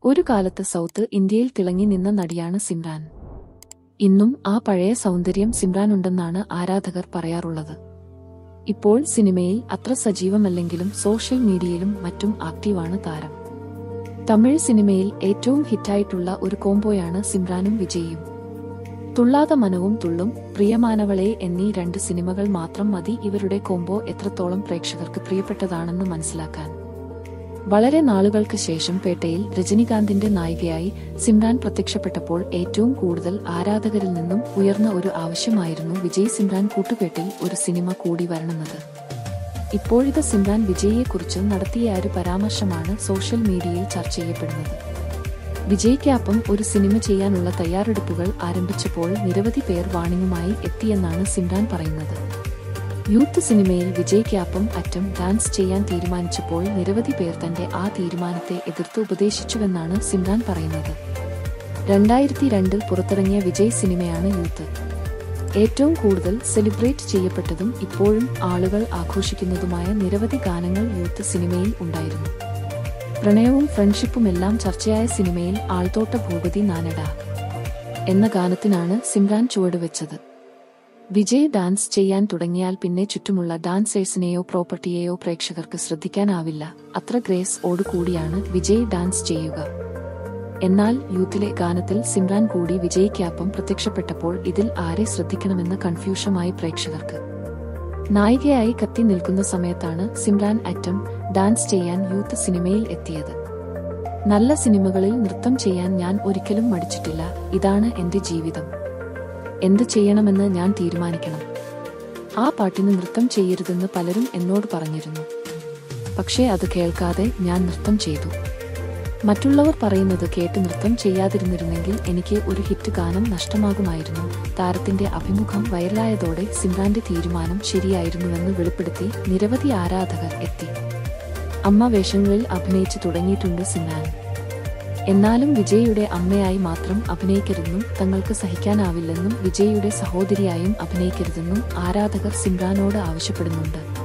ഒരു കാലത്ത് സൗത്ത് ഇന്ത്യയിൽ തിളങ്ങി നിന്ന നടിയാണ് സിമ്രാൻ ഇന്നും ആ പഴയ സൗന്ദര്യം സിമ്രാനുണ്ടെന്നാണ് ആരാധകർ പറയാറുള്ളത് ഇപ്പോൾ സിനിമയിൽ അത്ര സജീവമല്ലെങ്കിലും സോഷ്യൽ മീഡിയയിലും മറ്റും ആക്റ്റീവാണ് താരം തമിഴ് സിനിമയിൽ ഏറ്റവും ഹിറ്റായിട്ടുള്ള ഒരു കോംബോയാണ് സിമ്രാനും വിജയും തുള്ളാത മനവും തുള്ളും പ്രിയമാനവളെ എന്നീ രണ്ട് സിനിമകൾ മാത്രം മതി ഇവരുടെ കോംബോ എത്രത്തോളം പ്രേക്ഷകർക്ക് പ്രിയപ്പെട്ടതാണെന്ന് മനസ്സിലാക്കാൻ വളരെ നാളുകൾക്ക് ശേഷം പേട്ടയിൽ രജനികാന്തിന്റെ നായികയായി സിമ്രാൻ പ്രത്യക്ഷപ്പെട്ടപ്പോൾ ഏറ്റവും കൂടുതൽ ആരാധകരിൽ നിന്നും ഉയർന്ന ഒരു ആവശ്യമായിരുന്നു വിജയ് സിമ്രാൻ കൂട്ടുകെട്ടിൽ ഒരു സിനിമ കൂടി വരണമെന്നത് ഇപ്പോഴത്തെ സിമ്രാൻ വിജയിയെക്കുറിച്ച് നടത്തിയ ഒരു പരാമർശമാണ് സോഷ്യൽ മീഡിയയിൽ ചർച്ച ചെയ്യപ്പെടുന്നത് വിജയ്ക്കൊപ്പം ഒരു സിനിമ ചെയ്യാനുള്ള തയ്യാറെടുപ്പുകൾ ആരംഭിച്ചപ്പോൾ നിരവധി പേർ വാണിങ്ങുമായി എത്തിയെന്നാണ് സിമ്രാൻ പറയുന്നത് യൂത്ത് സിനിമയിൽ വിജയ്ക്കൊപ്പം അറ്റം ഡാൻസ് ചെയ്യാൻ തീരുമാനിച്ചപ്പോൾ നിരവധി പേർ തന്റെ ആ തീരുമാനത്തെ എതിർത്ത് ഉപദേശിച്ചുവെന്നാണ് സിമ്രാൻ പറയുന്നത് രണ്ടായിരത്തി രണ്ടിൽ പുറത്തിറങ്ങിയ വിജയ് സിനിമയാണ് യൂത്ത് ഏറ്റവും കൂടുതൽ സെലിബ്രേറ്റ് ചെയ്യപ്പെട്ടതും ഇപ്പോഴും ആളുകൾ ആഘോഷിക്കുന്നതുമായ നിരവധി ഗാനങ്ങൾ യൂത്ത് സിനിമയിൽ ഉണ്ടായിരുന്നു പ്രണയവും ഫ്രണ്ട്ഷിപ്പുമെല്ലാം ചർച്ചയായ സിനിമയിൽ ആൾത്തോട്ട ഭൂപതി നാനഡ എന്ന ഗാനത്തിനാണ് സിമ്രാൻ ചുവടുവെച്ചത് വിജയ് ഡാൻസ് ചെയ്യാൻ തുടങ്ങിയാൽ പിന്നെ ചുറ്റുമുള്ള ഡാൻസേഴ്സിനെയോ പ്രോപ്പർട്ടിയെയോ പ്രേക്ഷകർക്ക് ശ്രദ്ധിക്കാനാവില്ല അത്ര ഗ്രേസ് ഓടുകൂടിയാണ് വിജയ് ഡാൻസ് ചെയ്യുക എന്നാൽ യൂത്തിലെ ഗാനത്തിൽ സിമ്രാൻ കൂടി വിജയ്ക്കൊപ്പം പ്രത്യക്ഷപ്പെട്ടപ്പോൾ ഇതിൽ ആരെ ശ്രദ്ധിക്കണമെന്ന് കൺഫ്യൂഷമായി പ്രേക്ഷകർക്ക് നായികയായി കത്തി നിൽക്കുന്ന സമയത്താണ് സിമ്രാൻ അറ്റം ഡാൻസ് ചെയ്യാൻ യൂത്ത് സിനിമയിൽ എത്തിയത് നല്ല സിനിമകളിൽ നൃത്തം ചെയ്യാൻ ഞാൻ ഒരിക്കലും മടിച്ചിട്ടില്ല ഇതാണ് എന്റെ ജീവിതം എന്ത് ചെയ്യണമെന്ന് ഞാൻ തീരുമാനിക്കണം ആ പാട്ടിന് നൃത്തം ചെയ്യരുതെന്ന് പലരും എന്നോട് പറഞ്ഞിരുന്നു പക്ഷേ അത് കേൾക്കാതെ ഞാൻ നൃത്തം ചെയ്തു മറ്റുള്ളവർ പറയുന്നത് കേട്ട് നൃത്തം ചെയ്യാതിരുന്നിരുന്നെങ്കിൽ എനിക്ക് ഒരു ഹിറ്റ് ഗാനം നഷ്ടമാകുമായിരുന്നു താരത്തിന്റെ അഭിമുഖം വൈറലായതോടെ സിമ്രാന്റെ തീരുമാനം ശരിയായിരുന്നുവെന്ന് വെളിപ്പെടുത്തി നിരവധി ആരാധകർ എത്തി അമ്മ വേഷങ്ങളിൽ അഭിനയിച്ചു തുടങ്ങിയിട്ടുണ്ട് സിമ്രാൻ എന്നാലും വിജയിയുടെ അമ്മയായി മാത്രം അഭിനയിക്കരുതെന്നും തങ്ങൾക്ക് സഹിക്കാനാവില്ലെന്നും വിജയിയുടെ സഹോദരിയായും അഭിനയിക്കരുതെന്നും ആരാധകർ സിമ്രാനോട് ആവശ്യപ്പെടുന്നുണ്ട്